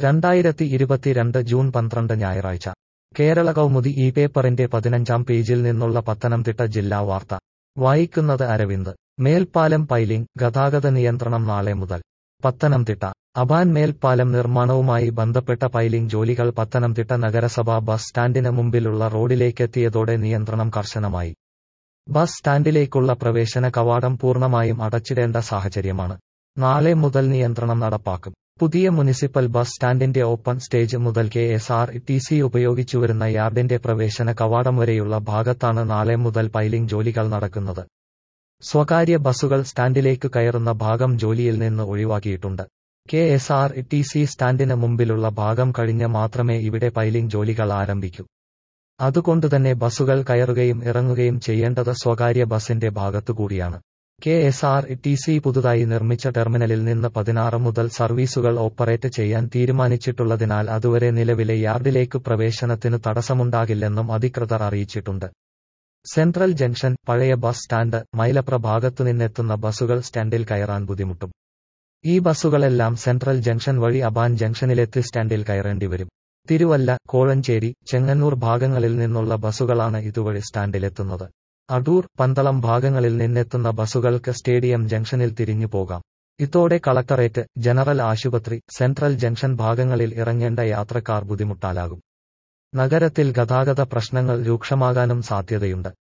രണ്ടായിരത്തി ഇരുപത്തിരണ്ട് ജൂൺ പന്ത്രണ്ട് ഞായറാഴ്ച കേരള കൗമുദി ഈ പേപ്പറിന്റെ പതിനഞ്ചാം പേജിൽ നിന്നുള്ള പത്തനംതിട്ട ജില്ലാ വാർത്ത വായിക്കുന്നത് അരവിന്ദ് മേൽപ്പാലം പൈലിംഗ് ഗതാഗത നിയന്ത്രണം നാളെ മുതൽ പത്തനംതിട്ട അബാൻ മേൽപ്പാലം നിർമ്മാണവുമായി ബന്ധപ്പെട്ട പൈലിംഗ് ജോലികൾ പത്തനംതിട്ട നഗരസഭ ബസ് സ്റ്റാൻഡിന് മുമ്പിലുള്ള റോഡിലേക്കെത്തിയതോടെ നിയന്ത്രണം കർശനമായി ബസ് സ്റ്റാൻഡിലേക്കുള്ള പ്രവേശന കവാടം പൂർണ്ണമായും അടച്ചിടേണ്ട സാഹചര്യമാണ് നാളെ മുതൽ നിയന്ത്രണം നടപ്പാക്കും പുതിയ മുനിസിപ്പൽ ബസ് സ്റ്റാൻഡിന്റെ ഓപ്പൺ സ്റ്റേജ് മുതൽ K S R T C ഉപയോഗിച്ചുവരുന്ന യാർഡിന്റെ പ്രവേശന കവാടം വരെയുള്ള ഭാഗത്താണ് നാളെ മുതൽ പൈലിംഗ് ജോലികൾ നടക്കുന്നത് സ്വകാര്യ ബസുകൾ സ്റ്റാൻഡിലേക്ക് കയറുന്ന ഭാഗം ജോലിയിൽ നിന്ന് ഒഴിവാക്കിയിട്ടുണ്ട് K S R T C സ്റ്റാൻഡിന് മുമ്പിലുള്ള ഭാഗം കഴിഞ്ഞ് മാത്രമേ ഇവിടെ പൈലിംഗ് ജോലികൾ ആരംഭിക്കൂ അതുകൊണ്ടുതന്നെ ബസുകൾ കയറുകയും ഇറങ്ങുകയും ചെയ്യേണ്ടത് സ്വകാര്യ ബസിന്റെ ഭാഗത്തുകൂടിയാണ് K S R T C പുതുതായി നിർമ്മിച്ച ടെർമിനലിൽ നിന്ന് പതിനാറ് മുതൽ സർവീസുകൾ ഓപ്പറേറ്റ് ചെയ്യാൻ തീരുമാനിച്ചിട്ടുള്ളതിനാൽ അതുവരെ നിലവിലെ യാർഡിലേക്ക് പ്രവേശനത്തിന് തടസ്സമുണ്ടാകില്ലെന്നും അധികൃതർ അറിയിച്ചിട്ടുണ്ട് സെൻട്രൽ ജംഗ്ഷൻ പഴയ ബസ് സ്റ്റാൻഡ് മൈലപ്ര ഭാഗത്തുനിന്നെത്തുന്ന ബസുകൾ സ്റ്റാൻഡിൽ കയറാൻ ബുദ്ധിമുട്ടും ഈ ബസുകളെല്ലാം സെൻട്രൽ ജംഗ്ഷൻ വഴി അബാൻ ജംഗ്ഷനിലെത്തി സ്റ്റാൻഡിൽ കയറേണ്ടി വരും തിരുവല്ല കോഴഞ്ചേരി ചെങ്ങന്നൂർ ഭാഗങ്ങളിൽ നിന്നുള്ള ബസുകളാണ് ഇതുവഴി സ്റ്റാൻഡിലെത്തുന്നത് അടൂർ പന്തളം ഭാഗങ്ങളിൽ നിന്നെത്തുന്ന ബസുകൾക്ക് സ്റ്റേഡിയം ജംഗ്ഷനിൽ തിരിഞ്ഞു പോകാം ഇതോടെ കളക്ടറേറ്റ് ജനറൽ ആശുപത്രി സെൻട്രൽ ജംഗ്ഷൻ ഭാഗങ്ങളിൽ ഇറങ്ങേണ്ട യാത്രക്കാർ ബുദ്ധിമുട്ടാലാകും നഗരത്തിൽ ഗതാഗത പ്രശ്നങ്ങൾ രൂക്ഷമാകാനും സാധ്യതയുണ്ട്